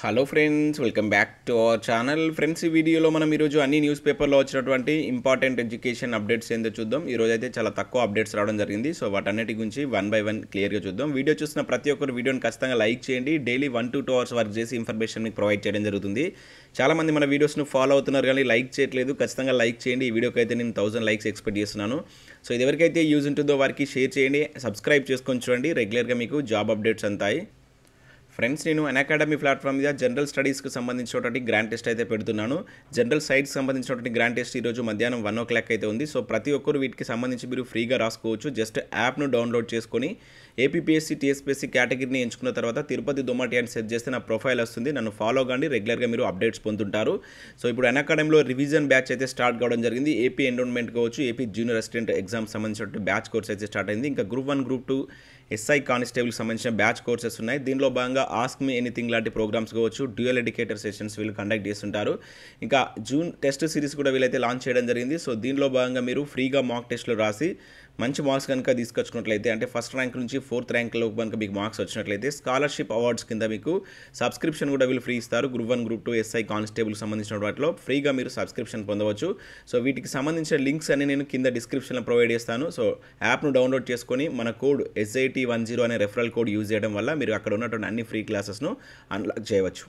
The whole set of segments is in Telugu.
hello friends welcome back to our channel friends ఈ వీడియోలో మనం ఈరోజు అన్ని న్యూస్ పేపర్లో వచ్చినటువంటి ఇంపార్టెంట్ ఎడ్యుకేషన్ అప్డేట్స్ ఏందో చూద్దాం ఈరోజు అయితే చాలా తక్కువ అప్డేట్స్ రావడం జరిగింది సో వాటన్నిటి గురించి వన్ బై వన్ క్లియర్గా చూద్దాం వీడియో చూసిన ప్రతి ఒక్కరు వీడియోని ఖచ్చితంగా లైక్ చేయండి daily one to two hours work చేసి ఇన్ఫర్మేషన్ మీకు ప్రొవైడ్ చేయడం జరుగుతుంది చాలామంది మన వీడియోస్ను ఫాలో అవుతున్నారు కానీ లైక్ చేయట్లేదు ఖచ్చితంగా లైక్ చేయండి ఈ వీడియోకి అయితే నేను థౌసండ్ లైక్స్ ఎక్స్పెక్ట్ చేస్తున్నాను సో ఇది ఎవరికైతే యూజ్ ఉంటుందో వారికి షేర్ చేయండి సబ్స్క్రైబ్ చేసుకొని చూడండి రెగ్యులర్గా మీకు జాబ్ అప్డేట్స్ అంతాయి ఫ్రెండ్స్ నేను అన్ అకాడమీ ప్లాట్ఫామ్ మీద జనరల్ స్టడీస్కి సంబంధించినటువంటి గ్రాండ్ టెస్ట్ అయితే పెడుతున్నాను జనరల్ సైట్స్కి సంబంధించినటువంటి గ్రాండ్ టెస్ట్ ఈరోజు మధ్యాహ్నం వన్ ఓ క్లాక్ అయితే ఉంది సో ప్రతి ఒక్కరు వీటికి సంబంధించి మీరు ఫ్రీగా రాసుకోవచ్చు జస్ట్ యాప్ను డౌన్లోడ్ చేసుకొని ఏపీఎస్సీ టీఎస్పీఎస్సీ కేటగిరీని ఎంచుకున్న తర్వాత తిరుపతి దొమ్మటి అని సెట్ చేస్తే నా ప్రొఫైల్ వస్తుంది నన్ను ఫాలో కండి రెగ్యులర్గా మీరు అప్డేట్స్ పొందుతుంటారు సో ఇప్పుడు అన్ అకాడమీలో రివిజన్ బ్యాచ్ అయితే స్టార్ట్ కావడం జరిగింది ఏపీ ఎండోన్మెంట్ కావచ్చు ఏపీ జూనియర్ అసిస్టెంట్ ఎగ్జామ్ సంబంధించినటువంటి బ్యాచ్ కోర్స్ అయితే స్టార్ట్ అయింది ఇంకా group one group two SI కానిస్టేబుల్కి సంబంధించిన బ్యాచ్ కోర్సెస్ ఉన్నాయి దీనిలో భాగంగా ఆస్క్ మీ ఎనీథింగ్ లాంటి ప్రోగ్రామ్స్ కావచ్చు డ్యూయల్ ఎడ్యుకేటర్ సెషన్స్ వీళ్ళు కండక్ట్ చేస్తుంటారు ఇంకా జూన్ టెస్ట్ సిరీస్ కూడా వీళ్ళైతే లాంచ్ చేయడం జరిగింది సో దీనిలో భాగంగా మీరు ఫ్రీగా మాక్ టెస్ట్లు రాసి మంచి మార్క్స్ కనుక తీసుకొచ్చుకున్నట్లయితే అంటే ఫస్ట్ ర్యాంక్ నుంచి ఫోర్త్ ర్యాంక్లో కనుక మీకు మార్క్స్ వచ్చినట్లయితే స్కాలర్షిప్ అవార్డ్స్ కింద మీకు సబ్స్క్రిప్షన్ కూడా వీళ్ళు ఫ్రీ ఇస్తారు group one group two SI constable సంబంధించిన వాటిలో ఫ్రీగా మీరు సబ్స్క్రిప్షన్ పొందవచ్చు సో వీటికి సంబంధించిన లింక్స్ అన్ని నేను కింద డిస్క్రిప్షన్లో ప్రొవైడ్ చేస్తాను సో యాప్ను డౌన్లోడ్ చేసుకొని మన కోడ్ ఎస్ఐటి వన్ జీరో అనే రెఫరల్ కోడ్ యూజ్ చేయడం వల్ల మీరు అక్కడ ఉన్నటువంటి అన్ని ఫ్రీ క్లాసెస్ను అన్లాక్ చేయవచ్చు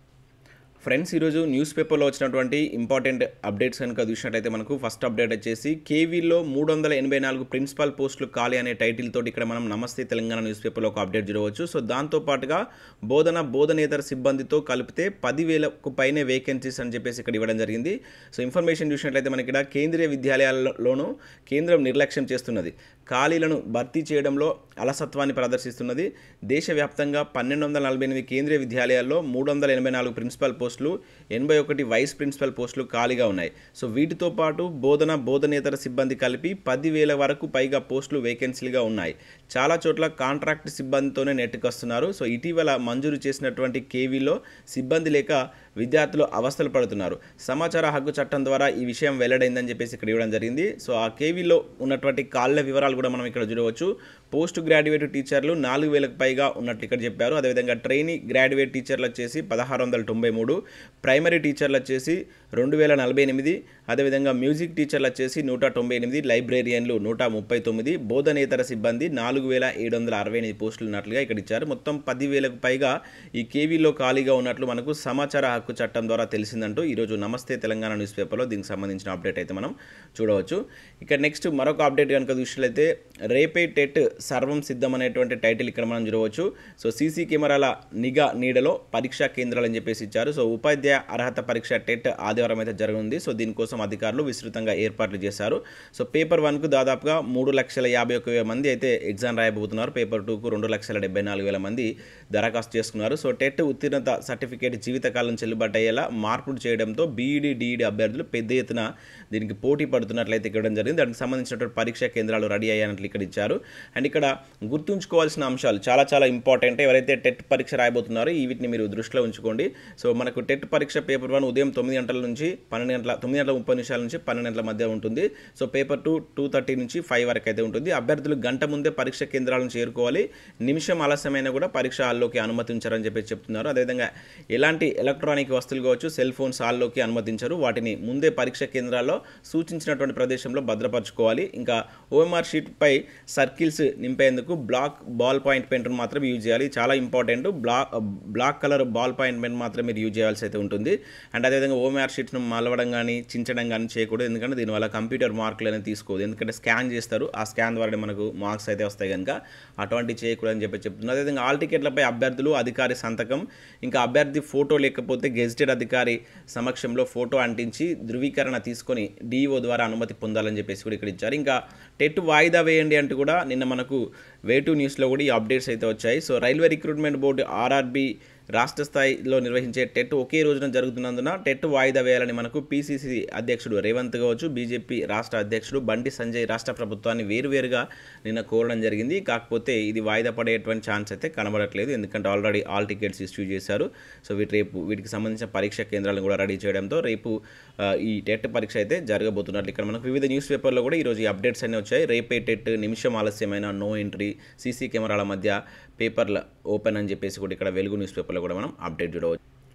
ఫ్రెండ్స్ ఈరోజు న్యూస్ పేపర్లో వచ్చినటువంటి ఇంపార్టెంట్ అప్డేట్స్ కనుక చూసినట్టయితే మనకు ఫస్ట్ అప్డేట్ వచ్చేసి కేవీలో మూడు వందల ఎనభై నాలుగు ప్రిన్సిపల్ పోస్టులు ఖాళీ అనే టైటిల్ తోటి ఇక్కడ మనం నమస్తే తెలంగాణ న్యూస్ పేపర్లో ఒక అప్డేట్ చూడవచ్చు సో దాంతో పాటుగా బోధన బోధనేతర సిబ్బందితో కలిపితే పదివేలకు పైనే వేకెన్సీస్ అని చెప్పేసి ఇక్కడ ఇవ్వడం జరిగింది సో ఇన్ఫర్మేషన్ చూసినట్లయితే మనకి ఇక్కడ కేంద్రీయ విద్యాలయాల్లోనూ కేంద్రం నిర్లక్ష్యం చేస్తున్నది ఖాళీలను భర్తీ చేయడంలో అలసత్వాన్ని ప్రదర్శిస్తున్నది దేశవ్యాప్తంగా పన్నెండు వందల నలభై ఎనిమిది కేంద్రీయ విద్యాలయాల్లో మూడు వందల ఎనభై నాలుగు ప్రిన్సిపల్ పోస్టులు ఎనభై ఒకటి వైస్ ప్రిన్సిపల్ పోస్టులు ఖాళీగా ఉన్నాయి సో వీటితో పాటు బోధన బోధనేతర సిబ్బంది కలిపి పదివేల వరకు పైగా పోస్టులు వేకెన్సీలుగా ఉన్నాయి చాలా చోట్ల కాంట్రాక్ట్ సిబ్బందితోనే నెట్టుకొస్తున్నారు సో ఇటీవల మంజూరు చేసినటువంటి కేవీలో సిబ్బంది లేక విద్యార్థులు అవస్థలు పడుతున్నారు సమాచార హక్కు చట్టం ద్వారా ఈ విషయం వెల్లడైందని చెప్పేసి ఇక్కడ ఇవ్వడం జరిగింది సో ఆ కేవీలో ఉన్నటువంటి కాళ్ళ వివరాలు కూడా మనం ఇక్కడ చూడవచ్చు పోస్ట్ గ్రాడ్యుయేట్ టీచర్లు నాలుగు వేలకు పైగా ఉన్నట్లు ఇక్కడ చెప్పారు అదేవిధంగా ట్రైనీ గ్రాడ్యుయేట్ టీచర్లు వచ్చేసి పదహారు వందల తొంభై మూడు ప్రైమరీ టీచర్లు వచ్చేసి రెండు వేల నలభై ఎనిమిది అదేవిధంగా మ్యూజిక్ టీచర్లు వచ్చేసి నూట తొంభై ఎనిమిది లైబ్రేరియన్లు నూట ముప్పై తొమ్మిది బోధనేతర సిబ్బంది నాలుగు వేల ఏడు వందల అరవై ఎనిమిది పోస్టులు ఉన్నట్లుగా ఇక్కడ ఇచ్చారు మొత్తం పదివేలకు పైగా ఈ కేవీలో ఖాళీగా ఉన్నట్లు మనకు సమాచార హక్కు చట్టం ద్వారా తెలిసిందంటూ ఈరోజు నమస్తే తెలంగాణ న్యూస్ పేపర్లో దీనికి సంబంధించిన అప్డేట్ అయితే మనం చూడవచ్చు ఇక నెక్స్ట్ మరొక అప్డేట్ కనుక చూసినట్లయితే రేపే టెట్ సర్వం సిద్ధం అనేటువంటి టైటిల్ ఇక్కడ మనం చూడవచ్చు సో సీసీ కెమెరాల నిఘా నీడలో పరీక్షా కేంద్రాలు అని చెప్పేసి ఇచ్చారు సో ఉపాధ్యాయ అర్హత పరీక్ష టెట్ ఆదివారం అయితే జరగనుంది సో దీనికోసం అధికారులు విస్తృతంగా ఏర్పాట్లు చేశారు సో పేపర్ వన్కు దాదాపుగా మూడు లక్షల యాభై ఒక వేల మంది అయితే ఎగ్జామ్ రాయబోతున్నారు పేపర్ టూకు రెండు లక్షల డెబ్బై నాలుగు వేల మంది దరఖాస్తు చేసుకున్నారు సో టెట్ ఉత్తీర్ణత సర్టిఫికేట్ జీవితకాలం చెల్లుబాటు అయ్యేలా మార్పులు చేయడంతో బీఈడీ డిఈడి అభ్యర్థులు పెద్ద ఎత్తున దీనికి పోటీ పడుతున్నట్లయితే ఇవ్వడం జరిగింది దానికి సంబంధించినటువంటి పరీక్షా కేంద్రాలు రెడీ అయ్యానట్లు ఇక్కడ ఇచ్చారు అండ్ ఇక్కడ గుర్తుంచుకోవాల్సిన అంశాలు చాలా చాలా ఇంపార్టెంట్ ఎవరైతే టెట్ పరీక్ష రాయబోతున్నారో ఈ వీటిని మీరు దృష్టిలో ఉంచుకోండి సో మనకు టెట్ పరీక్ష పేపర్ వన్ ఉదయం తొమ్మిది గంటల నుంచి పన్నెండు గంటల తొమ్మిది గంటల ముప్పై నిమిషాల నుంచి పన్నెండు గంటల మధ్య ఉంటుంది so paper two two thirty నుంచి ఫైవ్ వరకు అయితే ఉంటుంది అభ్యర్థులు గంట ముందే పరీక్ష కేంద్రాలను చేరుకోవాలి నిమిషం ఆలస్యమైన కూడా పరీక్ష హాల్లోకి అనుమతించారని చెప్పి చెప్తున్నారు అదేవిధంగా ఎలాంటి ఎలక్ట్రానిక్ వస్తువులు కావచ్చు సెల్ ఫోన్స్ హాల్లోకి అనుమతించరు వాటిని ముందే పరీక్ష కేంద్రాల్లో సూచించినటువంటి ప్రదేశంలో భద్రపరచుకోవాలి ఇంకా ఓఎంఆర్ షీట్పై సర్కిల్స్ నింపేందుకు బ్లాక్ బాల్ పాయింట్ పెన్ను మాత్రం యూజ్ చేయాలి చాలా important black black colour ball point pen మాత్రం మీరు యూజ్ చేయాల్సి అయితే ఉంటుంది అండ్ అదేవిధంగా ఓఎంఆర్ షీట్ను మలవడం కానీ చించడం కానీ చేయకూడదు ఎందుకంటే దీనివల్ల కంప్యూటర్ మార్కులు అనేది తీసుకోదు ఎందుకంటే స్కాన్ చేస్తారు ఆ స్కాన్ ద్వారా మనకు మార్క్స్ అయితే వస్తాయి కనుక అటువంటి చేయకూడదు అని చెప్పి చెప్తున్నారు అదేవిధంగా ఆల్ టికెట్లపై అభ్యర్థులు అధికారి సంతకం ఇంకా అభ్యర్థి ఫోటో లేకపోతే గెజిటెడ్ అధికారి సమక్షంలో ఫోటో అంటించి ధృవీకరణ తీసుకొని డిఈఓ ద్వారా అనుమతి పొందాలని చెప్పేసి కూడా ఇక్కడ ఇచ్చారు ఇంకా టెట్ వాయిదా వేయండి అంటూ కూడా నిన్న మనకు వేటు న్యూస్లో కూడా ఈ అప్డేట్స్ అయితే వచ్చాయి so railway recruitment board RRB రాష్ట్ర స్థాయిలో నిర్వహించే టెట్ ఒకే రోజున జరుగుతున్నందున టెట్ వాయిదా వేయాలని మనకు పీసీసీ అధ్యక్షుడు రేవంత్ కావచ్చు బీజేపీ రాష్ట్ర అధ్యక్షుడు బండి సంజయ్ రాష్ట్ర ప్రభుత్వాన్ని వేరువేరుగా నిన్న కోరడం జరిగింది కాకపోతే ఇది వాయిదా పడేటువంటి ఛాన్స్ అయితే కనబడట్లేదు ఎందుకంటే ఆల్రెడీ ఆల్ టికెట్స్ ఇష్యూ చేశారు సో వీటి రేపు వీటికి సంబంధించిన పరీక్ష కేంద్రాలను కూడా రెడీ చేయడంతో రేపు ఆ, ఈ టెట్ పరీక్ష అయితే జరగబోతున్నట్లు ఇక్కడ మనకు వివిధ న్యూస్ పేపర్లో కూడా ఈరోజు ఈ అప్డేట్స్ అన్నీ వచ్చాయి రేపే టెట్ నిమిషం ఆలస్యమైన నో ఎంట్రీ సీసీ కెమెరాల మధ్య పేపర్ల ఓపెన్ అని చెప్పేసి కూడా ఇక్కడ వెలుగు న్యూస్ పేపర్లో కూడా మనం అప్డేట్ చూడవచ్చు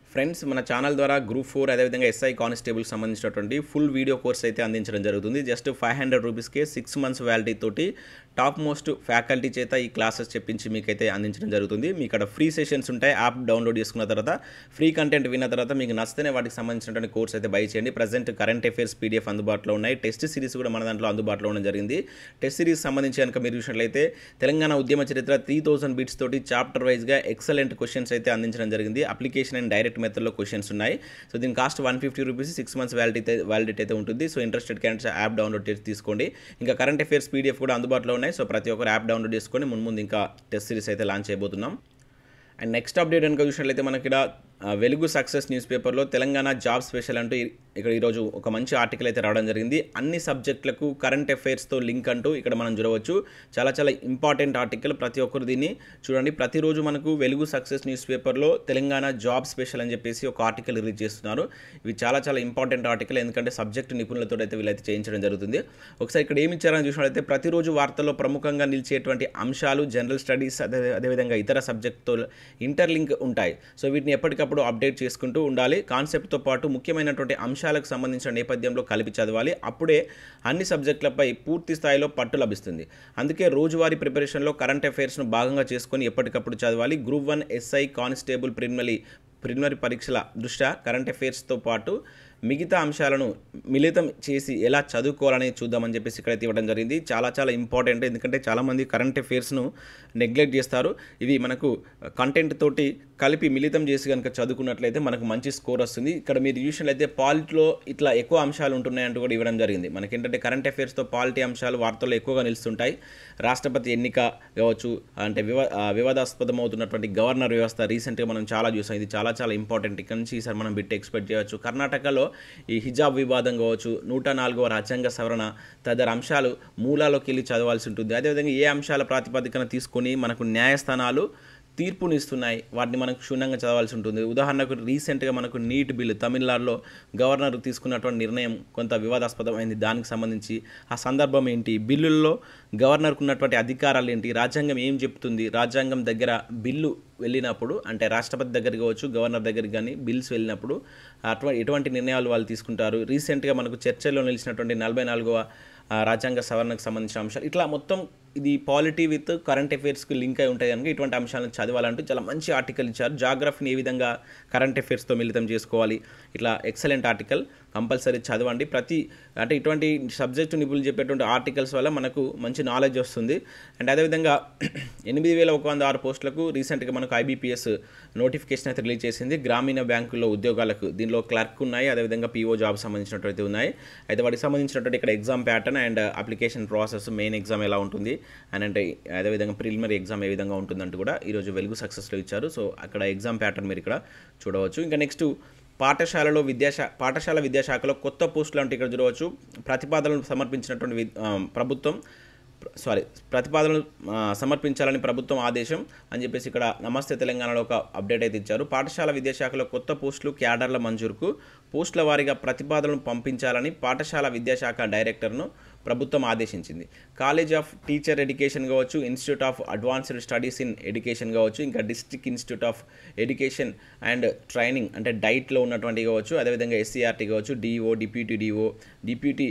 ఫ్రెండ్స్ మన ఛానల్ ద్వారా గ్రూప్ ఫోర్ అదేవిధంగా ఎస్ఐ కానిస్టేబుల్ సంబంధించినటువంటి ఫుల్ వీడియో కోర్స్ అయితే అందించడం జరుగుతుంది జస్ట్ ఫైవ్ హండ్రెడ్ రూపీస్కే సిక్స్ మంత్స్ వ్యాలిటీ తోటి టాప్ మోస్ట్ ఫ్యాకల్టీ చేత ఈ క్లాసెస్ చెప్పించి మీకైతే అందించడం జరుగుతుంది మీ ఇక్కడ ఫ్రీ సెషన్స్ ఉంటాయి యాప్ డౌన్లోడ్ చేసుకున్న తర్వాత ఫ్రీ కంటెంట్ విన్న తర్వాత మీకు నచ్చితేనే వాటికి సంబంధించినటువంటి కోర్స్ అయితే బై చేయండి ప్రజెంట్ కరెంట్ అఫైర్స్ పీడిఎఫ్ అందుబాటులో ఉన్నాయి టెస్ట్ సిరీస్ కూడా మన దాంట్లో అందుబాటులో ఉండడం జరిగింది టెస్ట్ సిరీస్ సంబంధించి కనుక మీరు చూసినట్లయితే తెలంగాణ ఉద్యమ చరిత్ర త్రీ థౌసండ్ బిట్స్ తోటి చాప్టర్ వైజ్గా ఎక్సలెంట్ క్వశ్చన్స్ అయితే అందించడం జరిగింది అప్లికేషన్ అండ్ డైరెక్ట్ మెథడ్లో క్వశ్చన్స్ ఉన్నాయి సో దీని cost one fifty rupees six months validity validity అయితే ఉంటుంది so interested candidates app download చేసి తీసుకోండి ఇంకా కరెంట్ అఫైర్స్ పీడిఎఫ్ కూడా అందుబాటులో ఉన్నాయి సో ప్రతి ఒక్కరు యాప్ డౌన్లోడ్ చేసుకొని ముందు ముందు ఇంకా టెస్ట్ సిరీస్ అయితే లాంచ్ చేయబోతున్నాం అండ్ నెక్స్ట్ అప్డేట్ కనుక చూసినట్లయితే మనకి ఇక్కడ ఆ, వెలుగు సక్సెస్ న్యూస్ పేపర్లో తెలంగాణ జాబ్ స్పెషల్ అంటూ ఈ- ఇక్కడ ఈరోజు ఒక మంచి ఆర్టికల్ అయితే రావడం జరిగింది అన్ని సబ్జెక్టులకు కరెంట్ అఫైర్స్తో లింక్ అంటూ ఇక్కడ మనం చూడవచ్చు చాలా చాలా ఇంపార్టెంట్ ఆర్టికల్ ప్రతి ఒక్కరు దీన్ని చూడండి ప్రతిరోజు మనకు వెలుగు సక్సెస్ న్యూస్ పేపర్లో తెలంగాణ జాబ్ స్పెషల్ అని చెప్పేసి ఒక ఆర్టికల్ రిలీజ్ చేస్తున్నారు ఇవి చాలా చాలా ఇంపార్టెంట్ ఆర్టికల్ ఎందుకంటే సబ్జెక్ట్ నిపుణులతో అయితే వీళ్ళైతే చేయించడం జరుగుతుంది ఒకసారి ఇక్కడ ఏమి ఇచ్చారని చూసినట్లయితే ప్రతిరోజు వార్తల్లో ప్రముఖంగా నిలిచేటువంటి అంశాలు జనరల్ స్టడీస్ అదే అదేవిధంగా ఇతర సబ్జెక్టుతో ఇంటర్లింక్ ఉంటాయి సో వీటిని ఎప్పటికప్పుడు అప్డేట్ చేసుకుంటూ ఉండాలి కాన్సెప్ట్తో పాటు ముఖ్యమైనటువంటి అంశాలకు సంబంధించిన నేపథ్యంలో కలిపి చదవాలి అప్పుడే అన్ని సబ్జెక్టులపై పూర్తి స్థాయిలో పట్టు లభిస్తుంది అందుకే రోజువారీ ప్రిపరేషన్లో కరెంట్ అఫైర్స్ను భాగంగా చేసుకొని ఎప్పటికప్పుడు చదవాలి group one SI constable preliminary preliminary పరీక్షల దృష్ట్యా కరెంట్ అఫైర్స్తో పాటు మిగతా అంశాలను మిళితం చేసి ఎలా చదువుకోవాలని చూద్దామని చెప్పేసి ఇక్కడైతే ఇవ్వడం జరిగింది చాలా చాలా ఇంపార్టెంట్ ఎందుకంటే చాలామంది కరెంట్ అఫైర్స్ను నెగ్లెక్ట్ చేస్తారు ఇవి మనకు కంటెంట్ తోటి కలిపి మిళితం చేసి కనుక చదువుకున్నట్లయితే మనకు మంచి స్కోర్ వస్తుంది ఇక్కడ మీరు చూసినట్లయితే పాలిటీలో ఇట్లా ఎక్కువ అంశాలు ఉంటున్నాయంటూ కూడా ఇవ్వడం జరిగింది మనకి ఏంటంటే కరెంట్ అఫైర్స్తో పాలిటీ అంశాలు వార్తల్లో ఎక్కువగా నిలుస్తుంటాయి రాష్ట్రపతి ఎన్నిక కావచ్చు అంటే వివా ఆ, వివాదాస్పదం అవుతున్నటువంటి గవర్నర్ వ్యవస్థ రీసెంట్గా మనం చాలా చూసాం ఇది చాలా చాలా ఇంపార్టెంట్ ఇక్కడ నుంచి ఈసారి మనం బిట్ ఎక్స్పెక్ట్ చేయవచ్చు కర్ణాటకలో ఈ హిజాబ్ వివాదం కావచ్చు నూట నాలుగవ రాజ్యాంగ సవరణ తదితర అంశాలు మూలాలోకి వెళ్ళి చదవాల్సి ఉంటుంది అదేవిధంగా ఏ అంశాల ప్రాతిపదికన తీసుకొని మనకు న్యాయస్థానాలు తీర్పునిస్తున్నాయి వాటిని మనకు క్షుణ్ణంగా చదవాల్సి ఉంటుంది ఉదాహరణకు రీసెంట్గా మనకు నీట్ బిల్లు తమిళనాడులో గవర్నర్ తీసుకున్నటువంటి నిర్ణయం కొంత వివాదాస్పదమైంది దానికి సంబంధించి ఆ సందర్భం ఏంటి బిల్లుల్లో గవర్నర్కు ఉన్నటువంటి అధికారాలు ఏంటి రాజ్యాంగం ఏం చెప్తుంది రాజ్యాంగం దగ్గర బిల్లు వెళ్ళినప్పుడు అంటే రాష్ట్రపతి దగ్గరికి కావచ్చు గవర్నర్ దగ్గరికి కానీ బిల్స్ వెళ్ళినప్పుడు అటువంటి ఎటువంటి నిర్ణయాలు వాళ్ళు తీసుకుంటారు రీసెంట్గా మనకు చర్చల్లో నిలిచినటువంటి నలభై నాలుగవ ఆ, రాజ్యాంగ సవరణకు సంబంధించిన అంశాలు ఇట్లా మొత్తం ఇది పాలిటీ విత్ కరెంట్ అఫైర్స్కి లింక్ అయి ఉంటాయి కనుక ఇటువంటి అంశాలను చదవాలంటూ చాలా మంచి ఆర్టికల్ ఇచ్చారు జాగ్రఫీని ఏ విధంగా కరెంట్ అఫైర్స్తో మిళితం చేసుకోవాలి ఇట్లా ఎక్సలెంట్ ఆర్టికల్ కంపల్సరీ చదవండి ప్రతి అంటే ఇటువంటి సబ్జెక్టు నిపుణులు చెప్పేటువంటి ఆర్టికల్స్ వల్ల మనకు మంచి నాలెడ్జ్ వస్తుంది అండ్ అదేవిధంగా ఎనిమిది వేల ఒక వంద ఆరు పోస్టులకు రీసెంట్గా మనకు ఐబీపీఎస్ నోటిఫికేషన్ అయితే రిలీజ్ చేసింది గ్రామీణ బ్యాంకుల్లో ఉద్యోగాలకు దీనిలో క్లర్క్ ఉన్నాయి అదేవిధంగా పీఓ జాబ్ సంబంధించినటువంటి ఉన్నాయి అయితే వాటికి సంబంధించినటువంటి ఇక్కడ exam pattern and application process main exam ఎలా ఉంటుంది అండ్ అంటే అదేవిధంగా ప్రిలిమినరీ ఎగ్జామ్ ఏ విధంగా ఉంటుందంటూ కూడా ఈరోజు వెలుగు సక్సెస్లో ఇచ్చారు సో అక్కడ ఎగ్జామ్ ప్యాటర్న్ మీరు ఇక్కడ చూడవచ్చు ఇంకా నెక్స్ట్ పాఠశాలలో విద్యాశా పాఠశాల విద్యాశాఖలో కొత్త పోస్టులు అంటే ఇక్కడ చూడవచ్చు ప్రతిపాదనలు సమర్పించినటువంటి వి- ఆ, ప్రభుత్వం సారీ ప్రతిపాదనలు ఆ, సమర్పించాలని ప్రభుత్వం ఆదేశం అని చెప్పేసి ఇక్కడ నమస్తే తెలంగాణలో ఒక అప్డేట్ అయితే ఇచ్చారు పాఠశాల విద్యాశాఖలో కొత్త పోస్టులు క్యాడర్ల మంజూరుకు పోస్టుల వారీగా ప్రతిపాదనలు పంపించాలని పాఠశాల విద్యాశాఖ డైరెక్టర్ను ప్రభుత్వం ఆదేశించింది కాలేజ్ ఆఫ్ టీచర్ ఎడ్యుకేషన్ కావచ్చు institute of advanced studies in education కావచ్చు ఇంకా district institute of education and training అంటే డైట్లో ఉన్నటువంటి కావచ్చు అదేవిధంగా ఎస్సీఆర్టీ కావచ్చు DEO deputy DEO deputy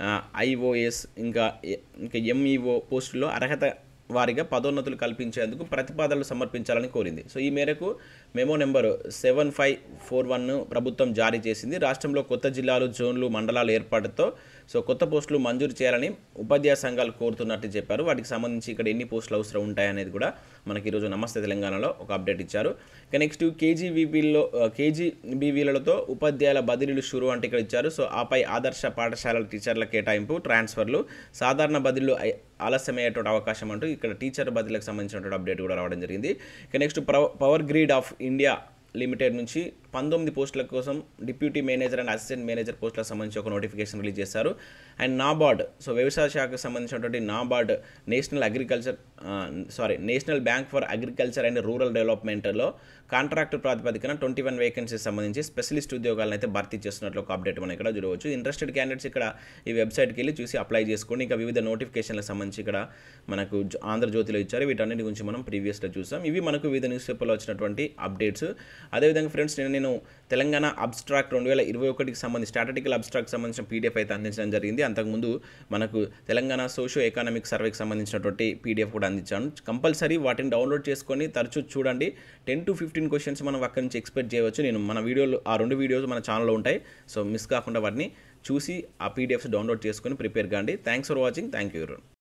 IOS ఇంకా ఎ- ఇంకా ఎంఈఓ పోస్టుల్లో అర్హత వారిగా పదోన్నతులు కల్పించేందుకు ప్రతిపాదనలు సమర్పించాలని కోరింది సో ఈ మేరకు memo number seven five four one ప్రభుత్వం జారీ చేసింది రాష్ట్రంలో కొత్త జిల్లాలు జోన్లు మండలాలు ఏర్పాటుతో సో కొత్త పోస్టులు మంజూరు చేయాలని ఉపాధ్యాయ సంఘాలు కోరుతున్నట్టు చెప్పారు వాటికి సంబంధించి ఇక్కడ ఎన్ని పోస్టులు అవసరం ఉంటాయనేది కూడా మనకి ఈరోజు నమస్తే తెలంగాణలో ఒక అప్డేట్ ఇచ్చారు ఇక నెక్స్ట్ కేజీబీబీలో కేజీబీవీలతో ఉపాధ్యాయుల బదిలీలు షురు అంటే ఇక్కడ ఇచ్చారు సో ఆపై ఆదర్శ పాఠశాలల టీచర్ల కేటాయింపు ట్రాన్స్ఫర్లు సాధారణ బదిలీలు అయ్- ఆలస్యమయ్యేటువంటి అవకాశం అంటూ ఇక్కడ టీచర్ బదిలీలకు సంబంధించినటువంటి అప్డేట్ కూడా రావడం జరిగింది ఇక next power grid of India limited నుంచి పంతొమ్మిది పోస్టుల కోసం deputy manager and assistant manager పోస్టులకు సంబంధించి ఒక నోటిఫికేషన్ రిలీజ్ చేశారు అండ్ నాబార్డ్ సో వ్యవసాయ శాఖకు సంబంధించినటువంటి NABARD national agriculture sorry national bank for agriculture and rural డెవలప్మెంట్లో కాంట్రాక్ట్ ప్రాతిపదికన ట్వంటీ వన్ వేకెన్సీస్ సంబంధించి స్పెషలిస్ట్ ఉద్యోగాలను అయితే భర్తీ చేస్తున్నట్లు ఒక అప్డేట్ మనం ఇక్కడ చూడవచ్చు ఇంట్రెస్టెడ్ క్యాండిడేట్స్ ఇక్కడ ఈ వెబ్సైట్కి వెళ్ళి చూసి అప్లై చేసుకోండి ఇంకా వివిధ నోటిఫికేషన్లకు సంబంధించి ఇక్కడ మనకు జ- ఆంధ్రజ్యోతిలో ఇచ్చారు వీటన్నిటి గురించి మనం ప్రీవియస్లో చూసాం ఇవి మనకు వివిధ న్యూస్ పేపర్లో వచ్చినటువంటి అప్డేట్స్ అదేవిధంగా ఫ్రెండ్స్ నేను నేను నేను తెలంగాణ అబ్స్ట్రాక్ట్ రెండు వేల ఇరవై ఒకటికి సంబంధించి స్టాటిటికల్ అబ్స్ట్రాక్ట్ సంబంధించిన పీడిఎఫ్ అయితే అందించడం జరిగింది అంతకుముందు మనకు తెలంగాణ సోషో ఎకనామిక్ సర్వేకి సంబంధించినటువంటి పీడిఎఫ్ కూడా అందించాను కంపల్సరీ వాటిని డౌన్లోడ్ చేసుకొని తరచూ చూడండి టెన్ టు ఫిఫ్టీన్ క్వశ్చన్స్ మనం అక్కడి నుంచి ఎక్స్పెక్ట్ చేయవచ్చు నేను మన వీడియోలు ఆ రెండు వీడియోస్ మన ఛానల్లో ఉంటాయి సో మిస్ కాకుండా వాటిని చూసి ఆ పీడిఎఫ్స్ డౌన్లోడ్ చేసుకొని ప్రిపేర్ కాండి thanks for watching thank you